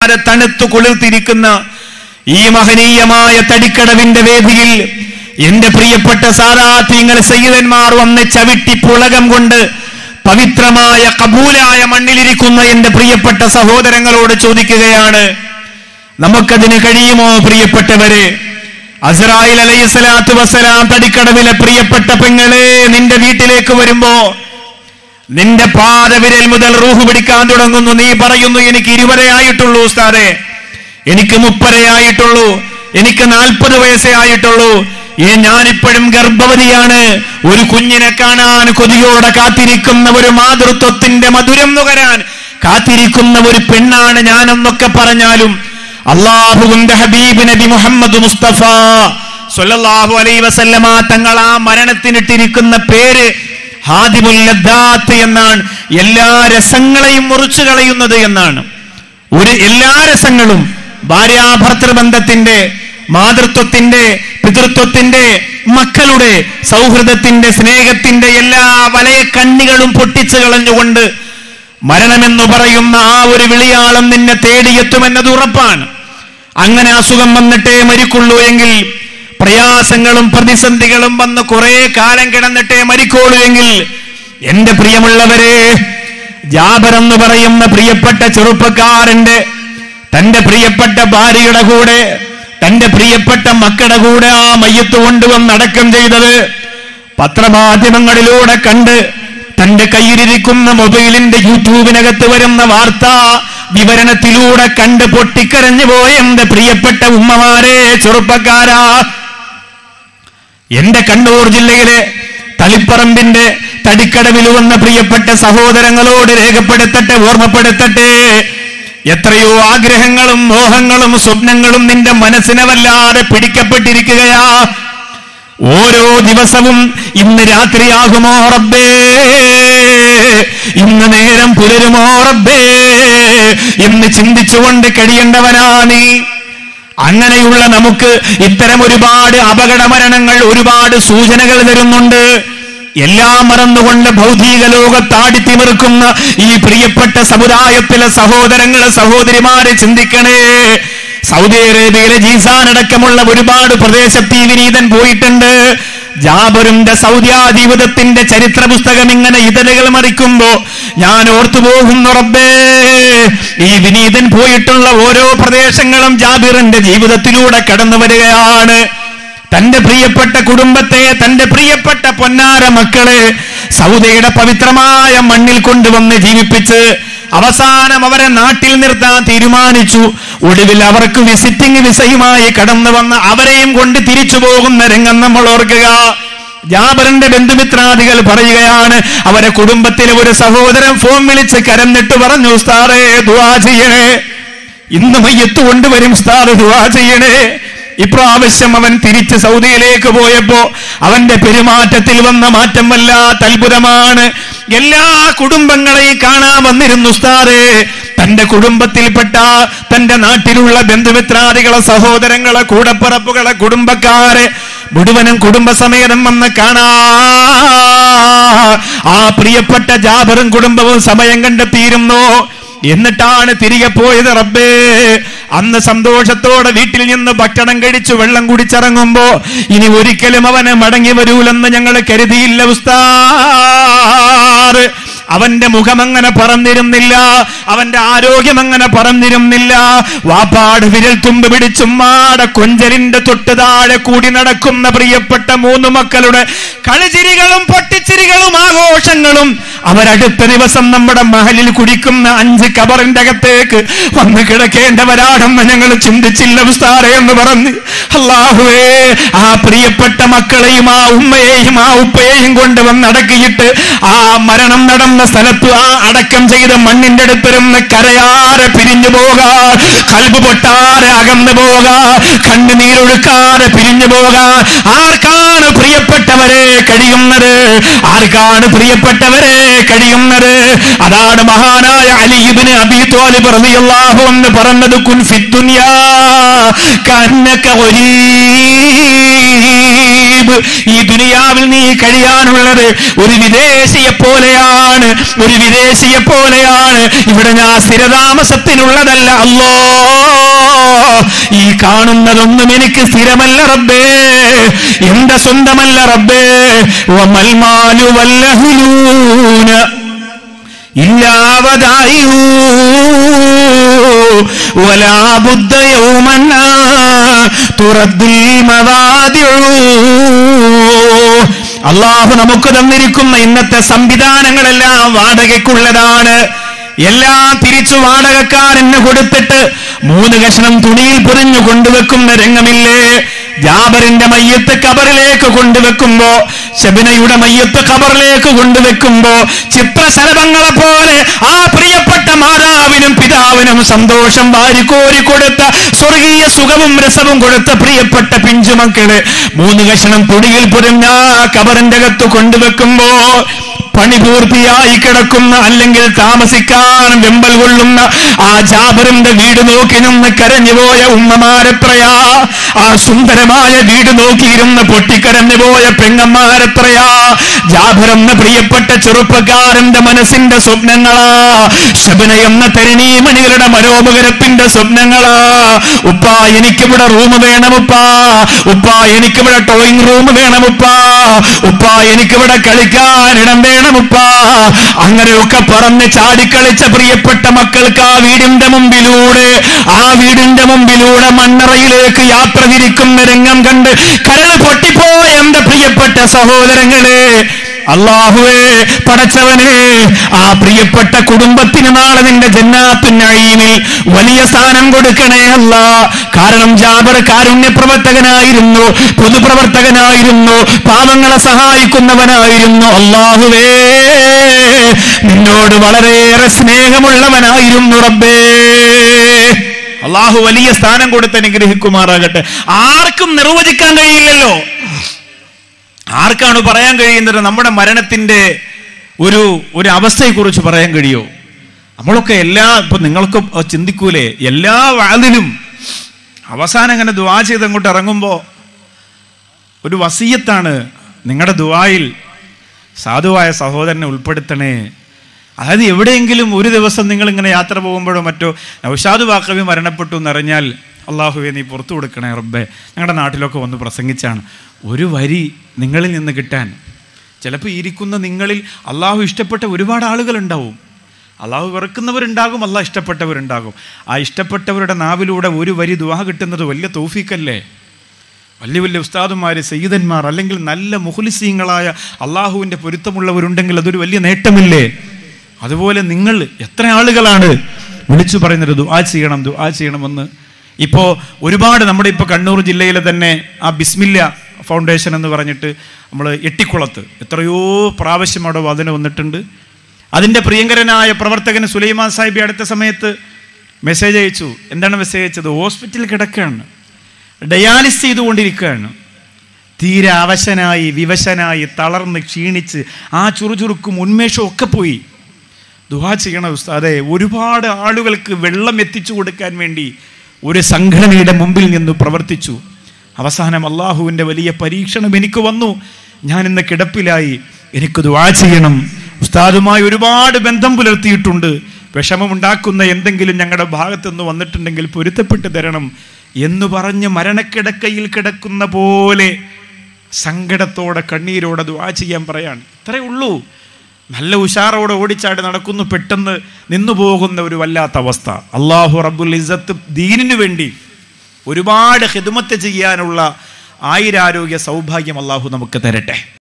വല്ലാതെ തണുത്തു കുളിർത്തിരിക്കുന്ന ഈ മഹനീയമായ തടിക്കടവിന്റെ വേദിയിൽ എന്റെ പ്രിയപ്പെട്ട സാദാത്യങ്ങൾ സയ്യിദന്മാർ വന്ന് ചവിട്ടി പുളകം കൊണ്ട് പവിത്രമായ കബൂലായ മണ്ണിലിരിക്കുന്ന എന്റെ പ്രിയപ്പെട്ട സഹോദരങ്ങളോട് ചോദിക്കുകയാണ് നമുക്കതിന് കഴിയുമോ പ്രിയപ്പെട്ടവരെ അസറായിൽ അലൈഹി സ്വലാത്തു വസ്സലാം തടിക്കടവിലെ പ്രിയപ്പെട്ട പെങ്ങളെ നിന്റെ വീട്ടിലേക്ക് വരുമ്പോ നിന്റെ പാദവിരൽ മുതൽ റൂഹ് പിടിക്കാൻ തുടങ്ങുന്നു നീ പറയുന്നു എനിക്ക് ഇരുപതയായിട്ടുള്ളൂ ഉസ്താദെ എനിക്ക് മുപ്പതയായിട്ടുള്ളൂ എനിക്ക് നാൽപ്പത് വയസ്സേ ആയിട്ടുള്ളൂ ഏ ഞാനിപ്പോഴും ഗർഭവതിയാണ് ഒരു കുഞ്ഞിനെ കാണാൻ കൊതിയോടെ കാത്തിരിക്കുന്ന ഒരു മാതൃത്വത്തിന്റെ മധുരം നുകരാൻ കാത്തിരിക്കുന്ന ഒരു പെണ്ണാണ് ഞാനെന്നൊക്കെ പറഞ്ഞാലും അള്ളാഹുവിന്റെ ഹബീബ് നബി മുഹമ്മദ് മുസ്തഫ സല്ലല്ലാഹു അലൈഹി വസല്ലമ തങ്ങൾ ആ മരണത്തിനിട്ടിരിക്കുന്ന പേര് ഹാദിമുൽ ലദ്ദാത്ത് എന്നാണ് എല്ലാ രസങ്ങളെയും മുറിച്ചു കളയുന്നത് എന്നാണ് ഒരു എല്ലാ രസങ്ങളും ഭാര്യാഭർത്തൃ ബന്ധത്തിന്റെ മാതൃത്വത്തിന്റെ പിതൃത്വത്തിന്റെ മക്കളുടെ സൗഹൃദത്തിന്റെ സ്നേഹത്തിന്റെ എല്ലാ വലയ കണ്ണികളും പൊട്ടിച്ചു കളഞ്ഞുകൊണ്ട് മരണമെന്ന് പറയുന്ന ആ ഒരു വിളിയാളം നിന്നെ തേടിയെത്തുമെന്നത് ഉറപ്പാണ് അങ്ങനെ അസുഖം വന്നിട്ടേ മരിക്കുള്ളൂ എങ്കിൽ പ്രയാസങ്ങളും പ്രതിസന്ധികളും വന്ന് കുറെ കാലം കിടന്നിട്ടേ മരിക്കോളൂ എങ്കിൽ എന്റെ പ്രിയമുള്ളവരെ ജാബർ എന്ന് പറയുന്ന പ്രിയപ്പെട്ട ചെറുപ്പക്കാരന്റെ തന്റെ പ്രിയപ്പെട്ട ഭാര്യയുടെ കൂടെ തന്റെ പ്രിയപ്പെട്ട മക്കളുടെ കൂടെ ആ മയ്യത്ത് കൊണ്ടുവന്ന് അടക്കം ചെയ്തത് പത്രമാധ്യമങ്ങളിലൂടെ കണ്ട് തന്റെ കയ്യിലിരിക്കുന്ന മൊബൈലിന്റെ യൂട്യൂബിനകത്ത് വരുന്ന വാർത്ത വിവരണത്തിലൂടെ കണ്ട് പൊട്ടിക്കരഞ്ഞു പോയ എന്റെ പ്രിയപ്പെട്ട ഉമ്മമാരെ ചെറുപ്പക്കാരാ എന്റെ കണ്ണൂർ ജില്ലയിലെ തളിപ്പറമ്പിന്റെ തടിക്കടവിൽ വന്ന പ്രിയപ്പെട്ട സഹോദരങ്ങളോട് രേഖപ്പെടുത്തട്ടെ ഓർമ്മപ്പെടുത്തട്ടെ എത്രയോ ആഗ്രഹങ്ങളും മോഹങ്ങളും സ്വപ്നങ്ങളും നിന്റെ മനസ്സിനെ വല്ലാതെ പിടിക്കപ്പെട്ടിരിക്കുകയാ ഓരോ ദിവസവും ഇന്ന് രാത്രിയാകുമോ റബ്ബേ ഇന്ന് നേരം പുലരുമോ റബ്ബേ എന്ന് ചിന്തിച്ചുകൊണ്ട് കഴിയേണ്ടവനാ നീ അങ്ങനെയുള്ള നമുക്ക് ഇത്തരം ഒരുപാട് അപകട മരണങ്ങൾ ഒരുപാട് സൂചനകൾ തരുന്നുണ്ട് എല്ലാം മറന്നുകൊണ്ട് ഭൗതിക ലോകത്താടി തിമിർക്കുന്ന ഈ പ്രിയപ്പെട്ട സമുദായത്തിലെ സഹോദരങ്ങളെ സഹോദരിമാരെ ചിന്തിക്കണേ സൗദി അറേബ്യയിലെ ജീസാൻ അടക്കമുള്ള ഒരുപാട് പ്രദേശത്ത് ഈ വിനീതൻ പോയിട്ടുണ്ട് ജാബറിന്റെ സൗദ്യ ജീവിതത്തിന്റെ ചരിത്ര പുസ്തകം ഇങ്ങനെ ഇതലുകൾ മറിക്കുമ്പോ ഞാൻ ഓർത്തു പോകുന്നു റബ്ബേ ഈ വിനീതൻ പോയിട്ടുള്ള ഓരോ പ്രദേശങ്ങളും ജാബിറിന്റെ ജീവിതത്തിലൂടെ കടന്നു വരികയാണ് തന്റെ പ്രിയപ്പെട്ട കുടുംബത്തെ തന്റെ പ്രിയപ്പെട്ട പൊന്നാര മക്കളെ സൗദിയുടെ പവിത്രമായ മണ്ണിൽ കൊണ്ടുവന്ന് ജീവിപ്പിച്ച് അവസാനം അവരെ നാട്ടിൽ നിർത്താൻ തീരുമാനിച്ചു ഒടുവിൽ അവർക്ക് വിസിറ്റിംഗ് വിസയുമായി കടന്നു വന്ന് അവരെയും കൊണ്ട് തിരിച്ചു പോകുന്ന രംഗം നമ്മൾ ഓർക്കുക ജാബറിന്റെ ബന്ധുമിത്രാദികൾ പറയുകയാണ് അവരെ കുടുംബത്തിലെ ഒരു സഹോദരൻ ഫോൺ വിളിച്ച് കരന്നിട്ട് പറഞ്ഞു ഉസ്താറേ ദുവാ ചെയ്യണേ ഇന്ന് മയ്യത്ത് കൊണ്ടുവരും ഉസ്താദ് ദുവാ ചെയ്യണേ ഇപ്രാവശ്യം അവൻ തിരിച്ച് സൗദിയിലേക്ക് പോയപ്പോ അവന്റെ പെരുമാറ്റത്തിൽ വന്ന മാറ്റം വല്ലാത്ത അത്ഭുതമാണ് എല്ലാ കുടുംബങ്ങളെയും കാണാൻ വന്നിരുന്നു ഉസ്താദേ തന്റെ കുടുംബത്തിൽപ്പെട്ട തന്റെ നാട്ടിലുള്ള ബന്ധുമിത്രാദികളെ സഹോദരങ്ങളെ കൂടപ്പിറപ്പുകളെ കുടുംബക്കാരെ മുഴുവനും കുടുംബസമേതം വന്ന് കാണാ ആ പ്രിയപ്പെട്ട ജാബറും കുടുംബവും സമയം കണ്ടെത്തിയിരുന്നു എന്നിട്ടാണ് തിരികെ പോയത് റബ്ബേ അന്ന് സന്തോഷത്തോടെ വീട്ടിൽ നിന്ന് ഭക്ഷണം കഴിച്ചു വെള്ളം കുടിച്ചിറങ്ങുമ്പോ ഇനി ഒരിക്കലും അവന് മടങ്ങി വരൂലെന്ന് ഞങ്ങൾ കരുതിയില്ല ഉസ്താർ അവന്റെ മുഖം അങ്ങനെ പറന്നിരുന്നില്ല അവന്റെ ആരോഗ്യം അങ്ങനെ പറന്നിരുന്നില്ല വാപ്പാട് വിരൽ തുമ്പ് പിടിച്ചുമ്മാടെ കൊഞ്ചലിന്റെ തൊട്ട് താഴെ കൂടി നടക്കുന്ന പ്രിയപ്പെട്ട മൂന്ന് മക്കളുടെ കളിച്ചിരികളും പൊട്ടിച്ചിരികളും ആഘോഷങ്ങളും അവരടുത്ത ദിവസം നമ്മുടെ മഹലിൽ കുടിക്കുന്ന അഞ്ച് കബറിന്റെ അകത്തേക്ക് വന്ന് കിടക്കേണ്ടവരാണെന്ന് ഞങ്ങൾ ചിന്തിച്ചില്ല ഉസ്താറെ എന്ന് പറഞ്ഞ് അള്ളാഹുവേ ആ പ്രിയപ്പെട്ട മക്കളെയും ആ ഉമ്മയെയും ആ ഉപ്പയെയും കൊണ്ട് വന്ന് അടക്കിയിട്ട് ആ മരണം നടന്ന സ്ഥലത്ത് ആ അടക്കം ചെയ്ത മണ്ണിന്റെ അടുത്തിരുന്ന് കരയാറെ പിരിഞ്ഞു പോകാ കൽബ് പൊട്ടാറെ അകന്നു പോകാ കണ്ണുനീരൊഴുക്കാതെ പിരിഞ്ഞു പോകാ ആർക്കാണ് പ്രിയപ്പെട്ടവരെ കഴിയുന്നത് ആർക്കാണ് പ്രിയപ്പെട്ടവരെ കഴിയുന്നത് അതാണ് മഹാനായ അലിബിന് അബി തോലിബ് റളിയല്ലാഹു എന്ന് പറഞ്ഞത് കുൻ ഫിദ്ദുനിയാ കന്നക ഗരീബ് നസീബ് ഈ ദുനിയാവിൽ നീ കഴിയാനുള്ളത് ഒരു വിദേശിയെ പോലെയാണ് ഒരു വിദേശിയെ പോലെയാണ് ഇവിടെ ഞാൻ സ്ഥിരതാമസത്തിനുള്ളതല്ല അല്ലോ ഈ കാണുന്നതൊന്നും എനിക്ക് സ്ഥിരമല്ല റബ്ബേ എന്റെ സ്വന്തമല്ല റബ്ബേ വമൽമാലു വല്ലഹുലൂന ഇല്ലാവതായൂ ولا بد يوما ترد المواضع അള്ളാഹു നമുക്ക് തന്നിരിക്കുന്ന ഇന്നത്തെ സംവിധാനങ്ങളെല്ലാം വാടകയ്ക്കുള്ളതാണ് എല്ലാം തിരിച്ചു വാടകക്കാരന് കൊടുത്തിട്ട് മൂന്ന് കഷ്ണം തുണിയിൽ പൊതിഞ്ഞു കൊണ്ടുവെക്കുന്ന രംഗമില്ലേ ജാബറിന്റെ മയ്യത്ത് കബറിലേക്ക് കൊണ്ടുവെക്കുമ്പോ ശബിനയുടെ മയ്യത്ത് കബറിലേക്ക് കൊണ്ടുവെക്കുമ്പോ ചിത്രശലഭങ്ങളെ പോലെ ആ പ്രിയപ്പെട്ട മാതാവിനും പിതാവിനും സന്തോഷം വാരിക്കോരി കൊടുത്ത സ്വർഗീയ സുഖവും രസവും കൊടുത്ത പ്രിയപ്പെട്ട പിഞ്ചുമക്കള് മൂന്ന് കഷണം തുണിയിൽ പൊതിഞ്ഞ ആ കബറിന്റെ അകത്ത് കൊണ്ടുവെക്കുമ്പോ പണി പൂർത്തിയായി കിടക്കുന്ന അല്ലെങ്കിൽ താമസിക്കാൻ വെമ്പൽ കൊള്ളുന്ന ആ ജാബറിന്റെ വീട് നോക്കി നിന്ന് കരഞ്ഞുപോയ ഉമ്മമാരെത്രയാ ആ സുന്ദരമായ വീട് നോക്കിയിരുന്ന് പൊട്ടിക്കരഞ്ഞുപോയ പെങ്ങന്മാരെത്രയാ ജാബർ എന്ന പ്രിയപ്പെട്ട ചെറുപ്പക്കാരന്റെ മനസ്സിന്റെ സ്വപ്നങ്ങളാ ശബന എന്ന തരുണീമണികളുടെ മനോമുഖരത്തിന്റെ സ്വപ്നങ്ങളാ ഉപ്പ എനിക്കിവിടെ റൂം വേണം ഉപ്പ ഉപ്പ എനിക്കിവിടെ ടോയിങ് റൂം വേണം ഉപ്പ ഉപ്പ എനിക്കിവിടെ കളിക്കാൻ ഇടം വേണം ഉപ്പ അങ്ങനെയൊക്കെ പറഞ്ഞ് ചാടിക്കളിച്ച പ്രിയപ്പെട്ട മക്കൾക്ക് ആ വീടിന്റെ മുമ്പിലൂടെ ആ വീടിന്റെ മുമ്പിലൂടെ മണ്ണറയിലേക്ക് യാത്ര തിരിക്കുന്ന രംഗം കണ്ട് കരൾ പൊട്ടിപ്പോയ എന്റെ പ്രിയപ്പെട്ട സഹോദരങ്ങളെ അള്ളാഹുവേ പടച്ചവനെ ആ പ്രിയപ്പെട്ട കുടുംബത്തിന് നാളെ നിന്റെ ജന്നാത്തുന്നഴീമിൽ വലിയ സ്ഥാനം കൊടുക്കണേ അല്ല കാരണം ജാബർ കാരുണ്യ പ്രവർത്തകനായിരുന്നു പൊതുപ്രവർത്തകനായിരുന്നു പാവങ്ങളെ സഹായിക്കുന്നവനായിരുന്നു അള്ളാഹുവേ നിന്നോട് വളരെയേറെ സ്നേഹമുള്ളവനായിരുന്നു റബ്ബേ അള്ളാഹു വലിയ സ്ഥാനം കൊടുത്ത് അനുഗ്രഹിക്കുമാറാകട്ടെ ആർക്കും നിർവചിക്കാൻ കഴിയില്ലല്ലോ ആർക്കാണ് പറയാൻ കഴിയുന്നത് നമ്മുടെ മരണത്തിന്റെ ഒരു ഒരു അവസ്ഥയെക്കുറിച്ച് പറയാൻ കഴിയോ നമ്മളൊക്കെ എല്ലാ ഇപ്പൊ നിങ്ങൾക്ക് ചിന്തിക്കൂലേ എല്ലാ വാതിലും അവസാനം അങ്ങനെ ദുവാ ചെയ്ത് അങ്ങോട്ട് ഇറങ്ങുമ്പോൾ ഒരു വസീയത്താണ് നിങ്ങളുടെ ദുവായിൽ സാധുവായ സഹോദരനെ ഉൾപ്പെടുത്തണേ അതായത് എവിടെയെങ്കിലും ഒരു ദിവസം നിങ്ങൾ ഇങ്ങനെ യാത്ര പോകുമ്പോഴോ മറ്റോ നൗഷാദ് വാക്കവി മരണപ്പെട്ടു എന്നറിഞ്ഞാൽ അള്ളാഹുവെ നീ പുറത്തു കൊടുക്കണേ റബ്ബെ ഞങ്ങളുടെ നാട്ടിലൊക്കെ വന്ന് പ്രസംഗിച്ചാണ് ഒരു വരി നിങ്ങളിൽ നിന്ന് കിട്ടാൻ ചിലപ്പോൾ ഇരിക്കുന്ന നിങ്ങളിൽ അള്ളാഹു ഇഷ്ടപ്പെട്ട ഒരുപാട് ആളുകളുണ്ടാവും അള്ളാഹു വെറുക്കുന്നവരുണ്ടാകും അള്ളാഹ് ഇഷ്ടപ്പെട്ടവരുണ്ടാകും ആ ഇഷ്ടപ്പെട്ടവരുടെ നാവിലൂടെ ഒരു വരി ദുവാ കിട്ടുന്നത് വലിയ തൗഫീക്കല്ലേ വലിയ വലിയ ഉസ്താദുമാർ സയ്യിദന്മാർ അല്ലെങ്കിൽ നല്ല മുഹുലിസീങ്ങളായ അള്ളാഹുവിൻ്റെ പൊരുത്തമുള്ളവരുണ്ടെങ്കിൽ അതൊരു വലിയ നേട്ടമില്ലേ അതുപോലെ നിങ്ങൾ എത്ര ആളുകളാണ് വിളിച്ചു പറയുന്നത് ദുആ ചെയ്യണം ദുആ ചെയ്യണമെന്ന് ഇപ്പോൾ ഒരുപാട് നമ്മുടെ ഇപ്പോൾ കണ്ണൂർ ജില്ലയിലെ തന്നെ ആ ബിസ്മില്ല ഫൗണ്ടേഷൻ എന്ന് പറഞ്ഞിട്ട് നമ്മൾ എട്ടിക്കുളത്ത് എത്രയോ പ്രാവശ്യം അവിടെ വചന വന്നിട്ടുണ്ട് അതിൻ്റെ പ്രിയങ്കരനായ പ്രവർത്തകന് സുലൈമാൻ സാഹിബി അടുത്ത സമയത്ത് മെസ്സേജ് അയച്ചു എന്താണ് മെസ്സേജ് അയച്ചത് ഹോസ്പിറ്റലിൽ കിടക്കുകയാണ് ഡയാലിസ് ചെയ്തുകൊണ്ടിരിക്കുകയാണ് തീരെ അവശനായി വിവശനായി തളർന്ന് ക്ഷീണിച്ച് ആ ചുറുചുറുക്കും ഉന്മേഷവും ഒക്കെ പോയി ദുഹാ ചെയ്യണം ഉസ്താദെ ഒരുപാട് ആളുകൾക്ക് വെള്ളം എത്തിച്ചു കൊടുക്കാൻ വേണ്ടി ഒരു സംഘടനയുടെ മുമ്പിൽ നിന്ന് പ്രവർത്തിച്ചു അവസാനം അള്ളാഹുവിൻ്റെ വലിയ പരീക്ഷണം എനിക്ക് വന്നു ഞാൻ ഇന്ന് കിടപ്പിലായി എനിക്ക് ദുവാ ചെയ്യണം ഉസ്താദുമായി ഒരുപാട് ബന്ധം പുലർത്തിയിട്ടുണ്ട് വിഷമമുണ്ടാക്കുന്ന എന്തെങ്കിലും ഞങ്ങളുടെ ഭാഗത്തുനിന്ന് വന്നിട്ടുണ്ടെങ്കിൽ പൊരുത്തപ്പെട്ട് തരണം എന്ന് പറഞ്ഞ് മരണക്കിടക്കയിൽ കിടക്കുന്ന പോലെ സങ്കടത്തോടെ കണ്ണീരോടെ ദുവാ ചെയ്യാൻ പറയാണ് ഇത്രയേ ഉള്ളൂ നല്ല ഉഷാറോടെ ഓടിച്ചാടി നടക്കുന്നു പെട്ടെന്ന് നിന്നു പോകുന്ന ഒരു വല്ലാത്ത അവസ്ഥ അള്ളാഹു റബ്ബുൽ ഇസത്ത് ദീനിനു വേണ്ടി ഒരുപാട് ഹിദ്മത്ത് ചെയ്യാനുള്ള ആയിരാരോഗ്യ സൗഭാഗ്യം അള്ളാഹു നമുക്ക് തരട്ടെ